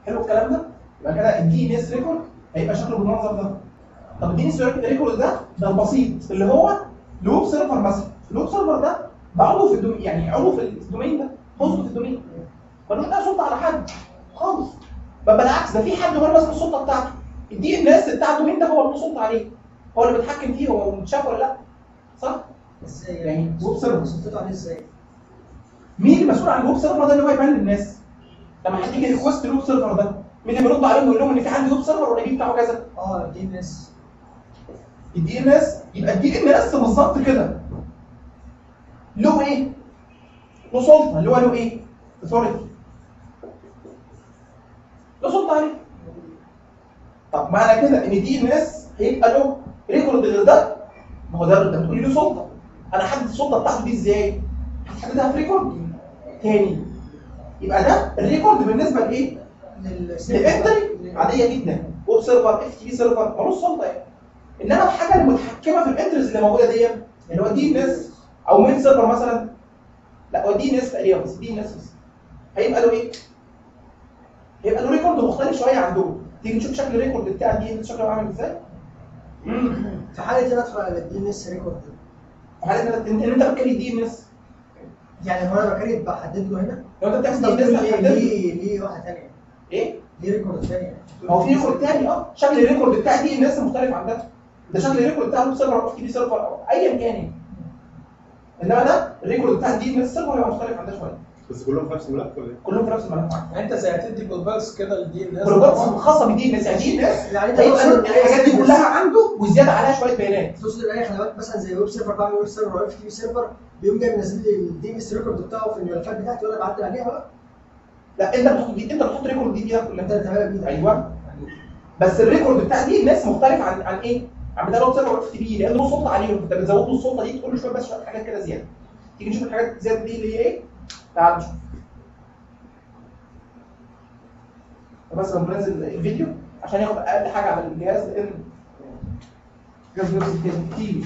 حلو الكلام ده يبقى كده الدي ان اس ريكورد هيبقى شكله بالمنظر ده طب الدي ان اس ريكورد ده ده البسيط اللي هو لوب سيرفر مثلا اللوب سيرفر ده ده عضو في الدومين يعني عضو في الدومين ده هوست في الدومين ملوش اي سلطه على حد خالص بل بالعكس ده في حد هو اللي ماسك السلطه بتاعته الدي ان اس بتاع الدومين ده هو اللي له سلطه عليه هو اللي بيتحكم فيه هو متشاف ولا لا صح؟ ازاي يعني ويب سيرفر. سلطته عليه ازاي؟ مين المسؤول عن الويب سيرفر ده اللي هو يبان للناس لما حد يجي ريكوست الويب سيرفر ده مين اللي بيرد عليهم ويقول لهم ان في عندي ويب سيرفر والاي بي بتاعه كذا اه دي ان اس الدي ان اس يبقى الدي ان اس بالظبط كده له ايه؟ له سلطه اللي هو له ايه؟ اثوريتي له سلطه عليه طب معنى كده ان دي ان اس هيبقى له ريكورد غير ده ما هو ده انت بتقول لي له سلطه انا احدد السلطه بتاعته دي ازاي؟ هحددها في ريكورد تاني يبقى ده الريكورد بالنسبه لايه؟ للانتري عاديه جدا ويب سيرفر اف تي بي سيرفر ملوش سلطه يعني انما الحاجه المتحكمه في الانترز اللي موجوده دي اللي هو دي ان اس او مين سيرفر مثلا لا هو دي ان اس تقريبا بس دي ان اس بس هيبقى له ايه؟ هيبقى له ريكورد مختلف شويه عن دول تيجي نشوف شكل الريكورد بتاع دي ان اس شكله عامل ازاي؟ في حاله انا ادخل على الدي ان اس ريكورد في حاله انت انت انت بتكري دي ان اس يعني هو انا بكريت بحدد له هنا لو انت بس بتعمل دي ان اس ليه هتحدد له. ليه ليه واحده ثانيه ايه؟ ليه ريكورد ثانيه هو في ريكورد تاني اه شكل الريكورد بتاع دي ان اس مختلف عن ده ده شكل الريكورد بتاع الويب سيرفر او تي بي سيرفر او ايا كان يعني انما ده الريكورد بتاع دي ان اس سيرفر هيبقى مختلف عن ده شويه بس كلهم في نفس الملف ولا ايه؟ كلهم في نفس الملف يعني انت زي هتدي جلوبالز كده للدي ان اس بروجرامز خاصه بالدي ان اس يعني دي ان اس يعني انت هيبقى تقصد الحاجات دي كلها عنده وزياده عليها شويه بيانات تقصد ان اي خدمات مثلا زي ويب سيرفر بعمل ويب سيرفر او اف تي بي سيرفر بيقوم جاي منزل لي الدي ان اس ريكورد بتاعه في الملفات بتاعتي وانا بعدل عليها بقى لا انت بتحط دي انت بتحط ريكورد دي فيها انت كلها اللي تعملها بايدك ايوه بس الريكورد بتاع دي الناس مختلف عن عن ايه؟ عن بتاع الويب سيرفر اف تي بي لان له سلطه عليهم انت بتزود له السلطه دي تقول له شويه بس شويه حاجات كده زياده تيجي نشوف الحاجات الزياده دي اللي هي ايه؟ تعال نشوف بس لما ننزل الفيديو عشان ياخد اقل حاجه على الجهاز لان الجهاز بيفصل كتير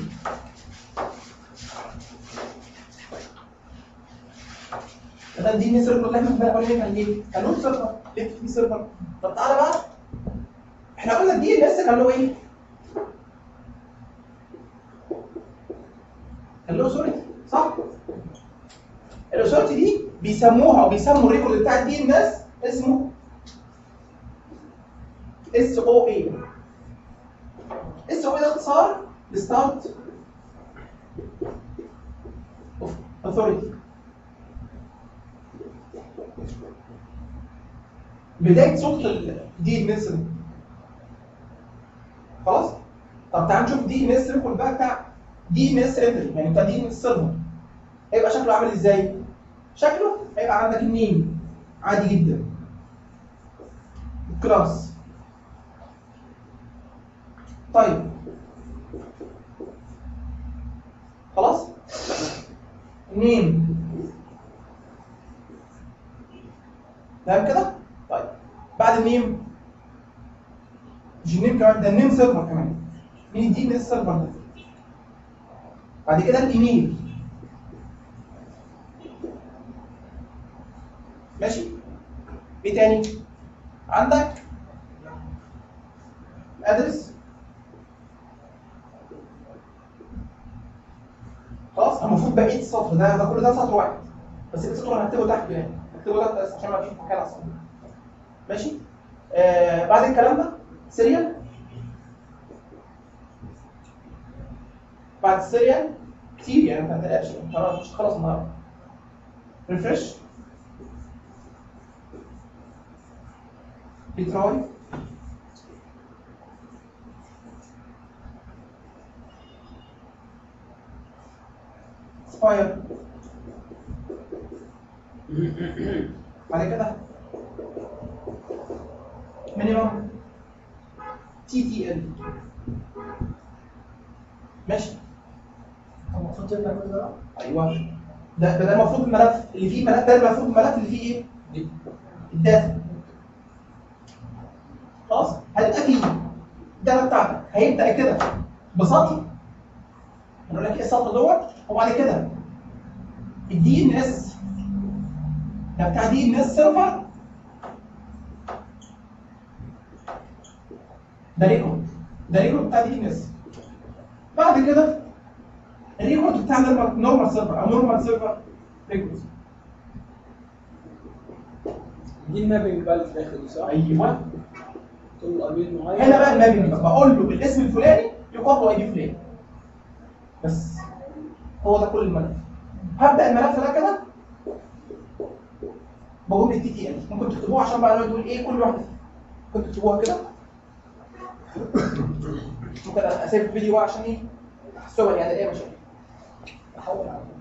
ده دي ان سيرفر اللي احنا كنا قلنا كان ايه؟ كان له سيرفر اف تي سيرفر طب تعالى بقى احنا قلنا الدي ان اس كان له ايه؟ كان له سوريتي صح؟ الاثورتي دي بيسموها او بيسموا الريكورد بتاع الدي ان اس اسمه اس او اي اس او اي ده اختصار لستارت اوف اوثوريتي بدايه سلطه الدي ان اس خلاص طب تعال نشوف دي ان اس ريكورد بقى بتاع دي ان اس انتري يعني بتاع دي ان اس سيرفر هيبقى شكله عامل ازاي؟ شكله هيبقى عندك النيم عادي جدا الكلاس طيب خلاص نيم تمام كده طيب بعد النيم مش النيم كمان ده النيم سيرفر كمان مين دي من السيرفر ده بعد كده الايميل ماشي ايه تاني عندك الادرس خلاص المفروض بقيه السطر ده ده كل ده سطر واحد بس السطر انا هكتبه تحت يعني هكتبه تحت بس عشان ما فيش مكان اصلا ماشي آه بعد الكلام ده سيريال بعد السيريال كتير يعني ما تقلقش خلاص مش خلاص النهارده ريفرش بيتراي سباير بعد كده مينيمم تي تي ال ماشي طب المفروض تمنع كل ده بقى؟ ايوه ده ده ده المفروض الملف اللي فيه ملف ده المفروض الملف اللي فيه ايه؟ الداتا خلاص هتبقى فيه الداتا بتاعتك هيبدا كده بسطر هنقول لك ايه السطر دوت وبعد كده الدي ان اس ده بتاع دي ان اس سيرفر ده ريكورد ده ريكورد بتاع دي الناس بعد كده الريكورد بتاع نورمال سيرفر او نورمال سيرفر ريكورد دي المابنج بقى اللي في الاخر دي صح؟ ايوه تقول له ايميل معين هنا بقى المابنج بقول له بالاسم الفلاني يقابل اي دي فلان بس هو ده كل الملف هبدا الملف ده كده بقول التي تي ال ممكن تكتبوها عشان بقى نقول ايه كل واحده ممكن تكتبوها كده ممكن اسيب الفيديو بقى عشان ايه تحسبها يعني ايه مشاكل احول على